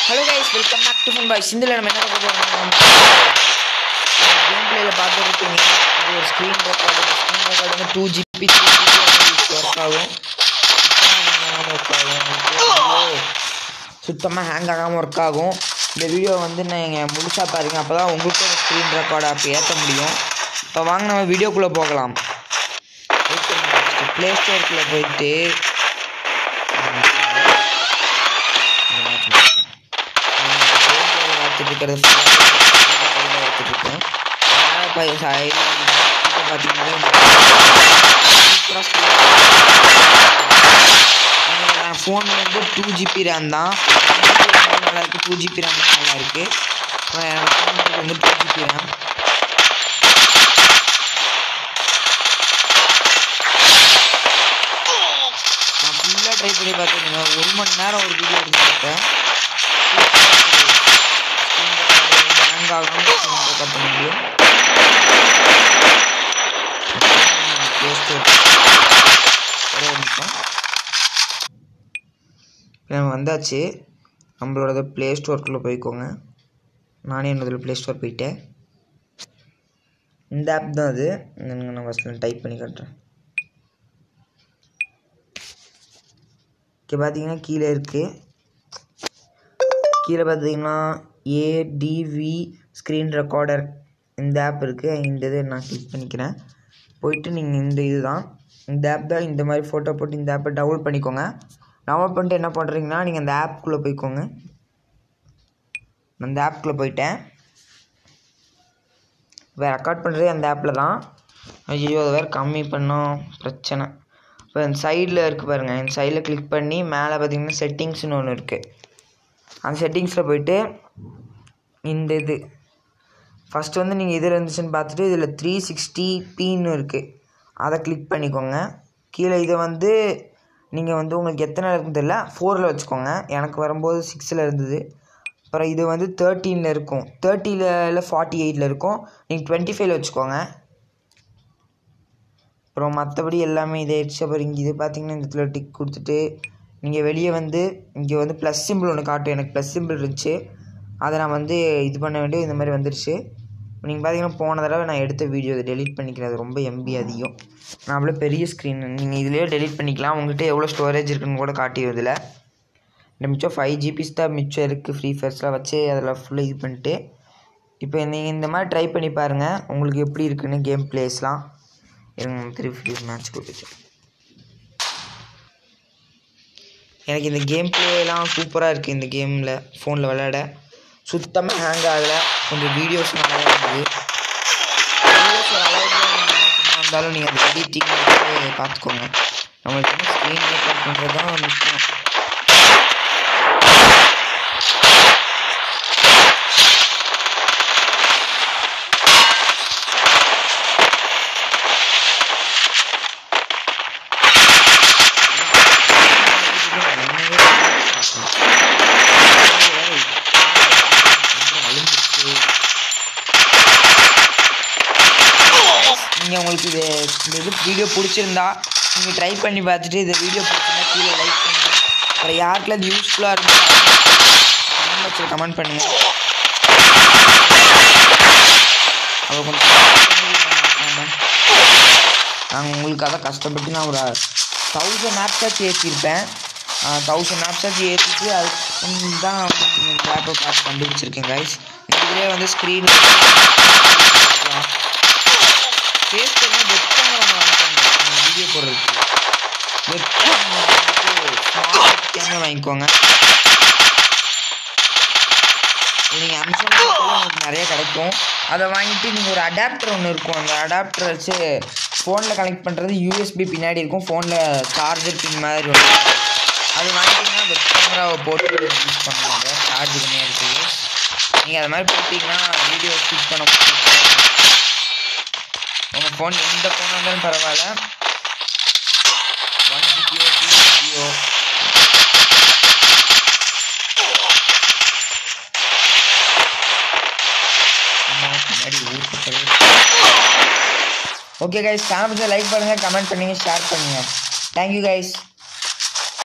hello guys welcome back to fun boy சிந்தில் நம்ம என்ன பார்க்க போகிறோம் கேம் பிளேயில் பார்த்துருப்பீங்க இது ஒரு ஸ்க்ரீன் ரெக்கார்டு ஸ்க்ரீன் ரெக்கார்டு வந்து two GB three GB work ஆகும் ஒர்க் ஆகும் சுத்தமாக ஹேங் ஆகாமல் ஒர்க் ஆகும் இந்த வீடியோ வந்து நீங்கள் முழுசாக பாருங்க அப்போ தான் உங்களுக்கும் ஸ்க்ரீன் ரெக்கார்டை அப்போ ஏற்ற முடியும் இப்போ வாங்க நம்ம வீடியோக்குள்ளே போகலாம் ப்ளே ஸ்டோருக்குள்ளே போயிட்டு பார்த்துட்டு இருக்கிறது பார்த்துட்டு இருக்கேன் பார்த்தீங்கன்னா ஃபோன் வந்து டூ ஜிபி ரேம் தான் நல்லா இருக்குது டூ ஜிபி ரேம் நல்லா இருக்குது ஃபோன் வந்து டூ ஜிபி ரேம் நான் ஃபுல்லாக ட்ரை பண்ணி பார்த்துருந்தேன் ஒரு மணி நேரம் ஒரு வீடியோ எடுத்து பார்த்தேன் ஹேங் ஆகாமல் ரெக்கார்ட் பண்ண முடியும் ப்ளே ஸ்டோர் ஒரே ஒரு நிமிஷம் நம்ம வந்தாச்சு நம்மளோட ப்ளே ஸ்டோருக்குள்ளே போய்க்கோங்க நானே என்னதில் ப்ளே ஸ்டோர் போயிட்டேன் இந்த ஆப் தான் அது நான் ஃபஸ்ட்டில் டைப் பண்ணி காட்டுறேன் ஓகே பார்த்தீங்கன்னா கீழே இருக்குது கீழே பார்த்தீங்கன்னா ஏடிவி ஸ்க்ரீன் ரெக்கார்டர் இந்த ஆப் இருக்குது இந்த இதை நான் கிளிக் பண்ணிக்கிறேன் போயிட்டு நீங்கள் இந்த இது தான் இந்த ஆப் தான் இந்த மாதிரி ஃபோட்டோ போட்டு இந்த ஆப்பை டவுன்லோட் பண்ணிக்கோங்க டவுன்லோட் பண்ணிட்டு என்ன பண்ணுறீங்கன்னா நீங்கள் அந்த ஆப்புக்குள்ளே போய்க்கோங்க அந்த ஆப்புக்குள்ளே போயிட்டேன் இப்போ ரெக்கார்ட் பண்ணுறது அந்த ஆப்பில் தான் ஐயோ அதை வேறு கம்மி பண்ணோம் பிரச்சனை இப்போ இந்த சைடில் இருக்குது பாருங்கள் இந்த சைடில் கிளிக் பண்ணி மேலே பார்த்தீங்கன்னா செட்டிங்ஸ்னு ஒன்று இருக்குது அந்த செட்டிங்ஸில் போயிட்டு இந்த இது ஃபஸ்ட்டு வந்து நீங்கள் இதில் இருந்துச்சுன்னு பார்த்துட்டு இதில் த்ரீ சிக்ஸ்டி பின்னு இருக்குது அதை கிளிக் பண்ணிக்கோங்க கீழே இதை வந்து நீங்கள் வந்து உங்களுக்கு எத்தனை இருக்குன்னு தெரியல ஃபோரில் வச்சுக்கோங்க எனக்கு வரும்போது சிக்ஸில் இருந்தது அப்புறம் இது வந்து தேர்ட்டீனில் இருக்கும் தேர்ட்டியில் இல்லை ஃபார்ட்டி எயிட்டில் இருக்கும் நீங்கள் டுவெண்ட்டி ஃபைவ்ல வச்சுக்கோங்க அப்புறம் மற்றபடி எல்லாமே இதாகிடுச்சு அப்புறம் இங்கே இது பார்த்தீங்கன்னா இந்த இடத்துல டிக் கொடுத்துட்டு நீங்கள் வெளியே வந்து இங்கே வந்து ப்ளஸ் சிம்பிள் ஒன்று காட்டும் எனக்கு ப்ளஸ் சிம்பிள் இருந்துச்சு அதை நான் வந்து இது பண்ண வேண்டிய இந்த மாதிரி வந்துருச்சு நீங்கள் பார்த்தீங்கன்னா போன தடவை நான் எடுத்த வீடியோ இதை டெலிட் பண்ணிக்கிறேன் அது ரொம்ப எம்பி அதிகம் நான் அவ்வளோ பெரிய ஸ்க்ரீன் நீங்கள் இதிலே டெலிட் பண்ணிக்கலாம் உங்கள்கிட்ட எவ்வளோ ஸ்டோரேஜ் இருக்குன்னு கூட காட்டிடும் இதில் இந்த மிச்சம் ஃபைவ் ஜிபிஸ் தான் மிச்சம் இருக்குது ஃப்ரீ ஃபயர்ஸ்லாம் வச்சு அதில் ஃபுல்லாக இது பண்ணிட்டு இப்போ நீங்கள் இந்த மாதிரி ட்ரை பண்ணி பாருங்கள் உங்களுக்கு எப்படி இருக்குன்னு கேம் பிளேஸ்லாம் இருங்க திருப்பி ஃப்ரீ மேட்ச் கொடுத்துச்சு எனக்கு இந்த கேம் பிளேலாம் சூப்பராக இருக்குது இந்த கேமில் ஃபோனில் விளையாட சுத்தமாக ஹேங் ஆகலை கொஞ்சம் வீடியோஸ் நல்லா இருந்தது வீடியோஸ் அளவுக்கு இருந்தாலும் நீங்கள் அந்த எடிட்டிங் பார்த்துக்கோங்க நம்மளுக்கு வந்து ஸ்க்ரீன் ரெக்கார்ட் பண்ணுறது தான் முக்கியம் நீங்கள் உங்களுக்கு இது இந்த இது வீடியோ பிடிச்சிருந்தா நீங்கள் ட்ரை பண்ணி பார்த்துட்டு இந்த வீடியோ பிடிச்சிருந்தா கீழே லைக் பண்ணுங்கள் அப்புறம் யாருக்கெல்லாம் இது யூஸ்ஃபுல்லாக இருக்கும் கமெண்ட் பாக்ஸில் கமெண்ட் பண்ணுங்கள் அதை கொஞ்சம் நாங்கள் உங்களுக்காக கஷ்டப்பட்டு நான் ஒரு தௌசண்ட் ஆப்ஸாச்சும் ஏற்றிருப்பேன் தௌசண்ட் ஆப்ஸாச்சும் ஏற்றிட்டு அது தான் இந்த ஆப்பை பார்த்து கண்டுபிடிச்சிருக்கேன் கைஸ் இதுலேயே வந்து ஸ்க்ரீன் ஃபேஸ் பண்ணால் வெப் கேமரா வாங்கிக்கோங்க வீடியோ போடுறதுக்கு வெப் கேமரா ஸ்மார்ட் கேமரா வாங்கிக்கோங்க நீங்கள் அமேசான் உங்களுக்கு நிறைய கிடைக்கும் அதை வாங்கிட்டு நீங்கள் ஒரு அடாப்டர் ஒன்று இருக்கும் அந்த அடாப்டர் வச்சு ஃபோனில் கனெக்ட் பண்ணுறது யூஎஸ்பி பின்னாடி இருக்கும் ஃபோனில் சார்ஜர் பின் மாதிரி ஒன்று அது வாங்கிட்டீங்கன்னா வெப் கேமராவை போட்டு யூஸ் பண்ணுவாங்க சார்ஜ் கம்மியாக இருக்குது நீங்கள் அது மாதிரி போட்டிங்கன்னா வீடியோ ஷூட் பண்ண உங்கள் ஃபோன் எந்த ஃபோனாக இருந்தாலும் பரவாயில்ல ஒன் ஜிபியோ டூ ஜிபியோ ஓகே கைஸ் சேனல் லைக் பண்ணுங்கள் கமெண்ட் பண்ணுங்கள் ஷேர் பண்ணுங்கள் தேங்க்யூ கைஸ்